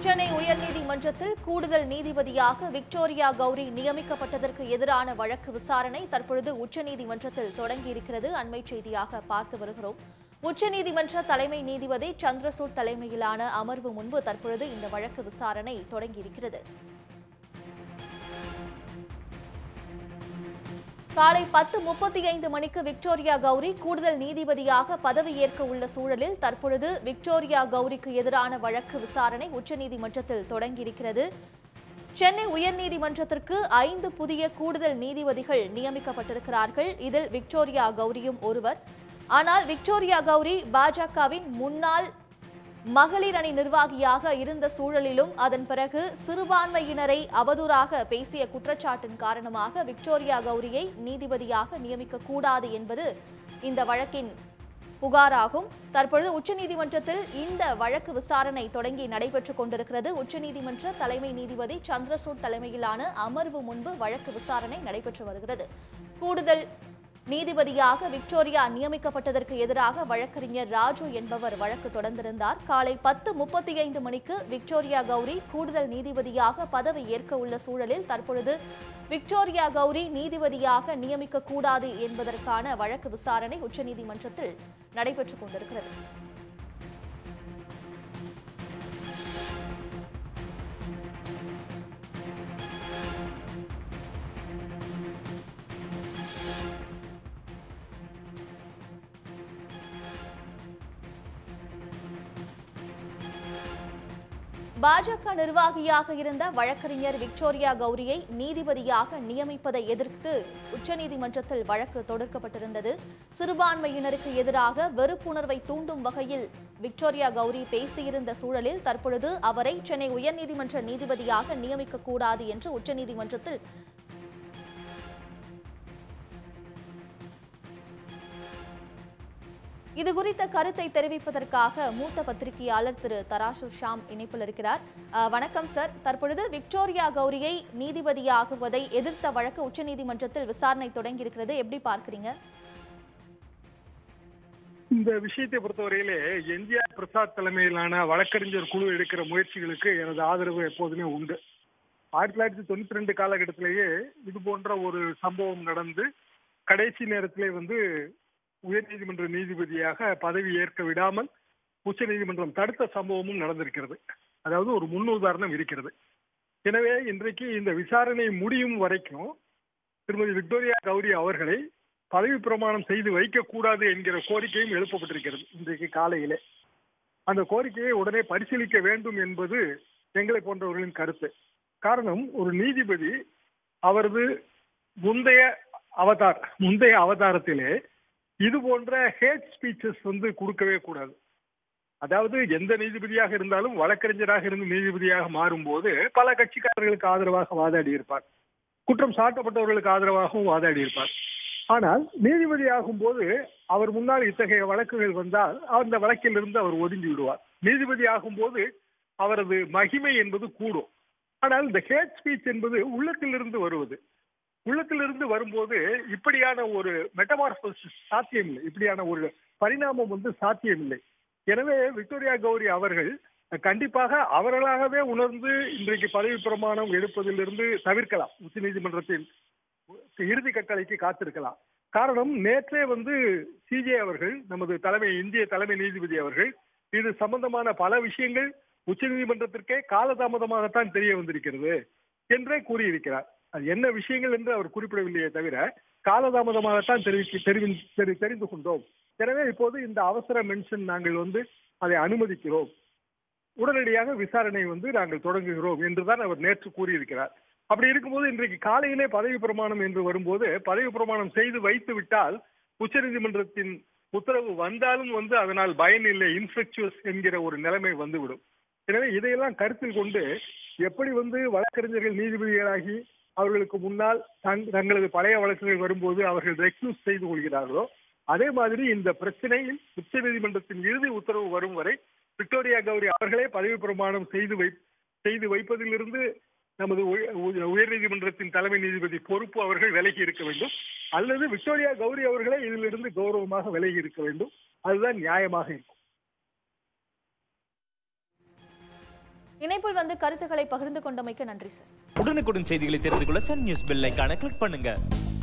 சென்னை உயர்நீதிமன்றத்தில் கூடுதல் நீதிபதியாக விக்டோரியா கௌரி நியமிக்கப்பட்டதற்கு எதிரான வழக்கு விசாரணை தற்பொழுது உச்சநீதிமன்றத்தில் தொடங்கியிருக்கிறது அண்மை செய்தியாக பார்த்து வருகிறோம் உச்சநீதிமன்ற தலைமை நீதிபதி சந்திரசூட் தலைமையிலான அமர்வு முன்பு தற்பொழுது இந்த வழக்கு விசாரணை தொடங்கியிருக்கிறது காலை பத்து முப்பத்தி ஐந்து மணிக்கு விக்டோரியா கௌரி கூடுதல் நீதிபதியாக பதவியேற்க உள்ள சூழலில் தற்பொழுது விக்டோரியா கௌரிக்கு எதிரான வழக்கு விசாரணை உச்சநீதிமன்றத்தில் தொடங்கியிருக்கிறது சென்னை உயர்நீதிமன்றத்திற்கு ஐந்து புதிய கூடுதல் நீதிபதிகள் நியமிக்கப்பட்டிருக்கிறார்கள் இதில் விக்டோரியா கௌரியும் ஒருவர் ஆனால் விக்டோரியா கௌரி பாஜகவின் முன்னாள் மகளிர் அணி நிர்வாகியாக இருந்த சூழலிலும் அதன் பிறகு சிறுபான்மையினரை அவதூறாக பேசிய குற்றச்சாட்டின் காரணமாக விக்டோரியா கௌரியை நீதிபதியாக நியமிக்க கூடாது என்பது இந்த வழக்கின் புகாராகும் தற்பொழுது உச்சநீதிமன்றத்தில் இந்த வழக்கு விசாரணை தொடங்கி நடைபெற்றுக் கொண்டிருக்கிறது உச்சநீதிமன்ற தலைமை நீதிபதி சந்திரசூட் தலைமையிலான அமர்வு முன்பு வழக்கு விசாரணை நடைபெற்று வருகிறது கூடுதல் நீதிபதியாக விக்டோரியா நியமிக்கப்பட்டதற்கு எதிராக வழக்கறிஞர் ராஜு என்பவர் வழக்கு தொடர்ந்திருந்தார் காலை பத்து முப்பத்தி ஐந்து மணிக்கு விக்டோரியா கௌரி கூடுதல் நீதிபதியாக பதவி ஏற்க உள்ள சூழலில் தற்பொழுது விக்டோரியா கௌரி நீதிபதியாக நியமிக்க கூடாது என்பதற்கான வழக்கு விசாரணை உச்சநீதிமன்றத்தில் நடைபெற்றுக் கொண்டிருக்கிறது பாஜக நிர்வாகியாக இருந்த வழக்கறிஞர் விக்டோரியா கௌரியை நீதிபதியாக நியமிப்பதை எதிர்த்து உச்சநீதிமன்றத்தில் வழக்கு தொடுக்கப்பட்டிருந்தது சிறுபான்மையினருக்கு எதிராக வெறுப்புணர்வை தூண்டும் வகையில் விக்டோரியா கௌரி பேசியிருந்த சூழலில் தற்பொழுது அவரை சென்னை உயர்நீதிமன்ற நீதிபதியாக நியமிக்கக்கூடாது என்று உச்சநீதிமன்றத்தில் இது குறித்த கருத்தை தெரிவிப்பதற்காக மூத்த பத்திரிகையாளர் திரு தராசு ஷாம் இணைப்பில் இருக்கிறார் அஹ், வணக்கம் சார் தற்பொழுது விக்டோரியா கௌரியை நீதிபதியாகுவதை எதிர்த்த வழக்கு உச்சநீதிமன்றத்தில் விசாரணை தொடங்கியிருக்கிறது எப்படி பார்க்கறீங்க இந்த விஷயத்தை பொறுத்தவரையிலே எம்ஜிஆர் பிரசாத் தலைமையிலான வழக்கறிஞர் குழு எடுக்கிற முயற்சிகளுக்கு எனது ஆதரவு எப்போதுமே உண்டு ஆயிரத்தி தொள்ளாயிரத்தி தொண்ணூத்தி ரெண்டு காலகட்டத்திலேயே இது போன்ற ஒரு சம்பவம் நடந்து கடைசி நேரத்திலே வந்து உயர்நீதிமன்ற நீதிபதியாக பதவி ஏற்க விடாமல் உச்சநீதிமன்றம் தடுத்த சம்பவமும் நடந்திருக்கிறது அதாவது ஒரு முன்னுதாரணம் இருக்கிறது எனவே இன்றைக்கு இந்த விசாரணை முடியும் வரைக்கும் திருமதி விக்டோரியா கௌரி அவர்களை பதவி பிரமாணம் செய்து வைக்கக்கூடாது என்கிற கோரிக்கையும் எழுப்பப்பட்டிருக்கிறது இன்றைக்கு காலையிலே அந்த கோரிக்கையை உடனே பரிசீலிக்க வேண்டும் என்பது எங்களை போன்றவர்களின் கருத்து காரணம் ஒரு நீதிபதி அவரது முந்தைய அவதார் முந்தைய அவதாரத்திலே இது போன்ற ஹேட் ஸ்பீச்சஸ் வந்து கொடுக்கவே கூடாது அதாவது எந்த நீதிபதியாக இருந்தாலும் வழக்கறிஞராக இருந்து நீதிபதியாக மாறும்போது பல கட்சிக்காரர்களுக்கு ஆதரவாக வாதாடி இருப்பார் குற்றம் சாட்டப்பட்டவர்களுக்கு ஆதரவாகவும் வாதாடி இருப்பார் ஆனால் நீதிபதி ஆகும்போது அவர் முன்னால் இத்தகைய வழக்குகள் வந்தால் அந்த வழக்கில் இருந்து அவர் ஒதுங்கி விடுவார் நீதிபதி ஆகும்போது அவரது மகிமை என்பது கூடும் ஆனால் இந்த ஹேட் ஸ்பீச் என்பது உள்ளத்திலிருந்து வருவது உள்ளத்திலிருந்து வரும்போது இப்படியான ஒரு மெட்டமார்போசிஸ் சாத்தியமில்லை இப்படியான ஒரு பரிணாமம் வந்து சாத்தியமில்லை எனவே விக்டோரியா கௌரி அவர்கள் கண்டிப்பாக அவர்களாகவே உணர்ந்து இன்றைக்கு பதவி பிரமாணம் எடுப்பதிலிருந்து தவிர்க்கலாம் உச்சநீதிமன்றத்தின் இறுதி கட்டளைக்கு காத்திருக்கலாம் காரணம் நேற்றே வந்து சிஜே அவர்கள் நமது தலைமை இந்திய தலைமை நீதிபதி அவர்கள் இது சம்பந்தமான பல விஷயங்கள் உச்சநீதிமன்றத்திற்கே காலதாமதமாகத்தான் தெரிய வந்திருக்கிறது என்றே கூறியிருக்கிறார் அது என்ன விஷயங்கள் என்று அவர் குறிப்பிடவில்லையே தவிர காலதாமதமாகத்தான் தெரிவித்து தெரிவி தெரி- தெரிந்து கொண்டோம் எனவே இப்போது இந்த அவசர மென்ஷன் நாங்கள் வந்து அதை அனுமதிக்கிறோம் உடனடியாக விசாரணை வந்து நாங்கள் தொடங்குகிறோம் என்றுதான் அவர் நேற்று கூறியிருக்கிறார் அப்படி இருக்கும்போது இன்றைக்கு காலையிலே பதவி பிரமாணம் என்று வரும்போது பதவி பிரமாணம் செய்து வைத்து விட்டால் உச்சநீதிமன்றத்தின் உத்தரவு வந்தாலும் வந்து அதனால் பயன் இல்லை இன்ஃபெக்சுவஸ் என்கிற ஒரு நிலைமை வந்துவிடும் எனவே இதையெல்லாம் கருத்தில் கொண்டு எப்படி வந்து வழக்கறிஞர்கள் நீதிபதிகளாகி அவர்களுக்கு முன்னால் தங்- தங்களது பழைய வழக்குகள் வரும்போது அவர்கள் ரெக்யூஸ் செய்து கொள்கிறார்களோ அதே மாதிரி இந்த பிரச்சனையில் உச்சநீதிமன்றத்தின் இறுதி உத்தரவு வரும் வரை விக்டோரியா கௌரி அவர்களே பதவி பிரமாணம் செய்து வை செய்து வைப்பதிலிருந்து நமது உய- உய- உயர்நீதிமன்றத்தின் தலைமை நீதிபதி பொறுப்பு அவர்கள் விலகி இருக்க வேண்டும் அல்லது விக்டோரியா கௌரி அவர்களே இதிலிருந்து கௌரவமாக விலகி இருக்க வேண்டும் அதுதான் நியாயமாக இருக்கும் இணைப்பில் வந்து கருத்துக்களை பகிர்ந்து கொண்டமைக்கு நன்றி சார் உடனுக்குடன் செய்திகளை தெரிந்து கொள்ள சன் நியூஸ் பெல் ஐகானை கிளிக் பண்ணுங்க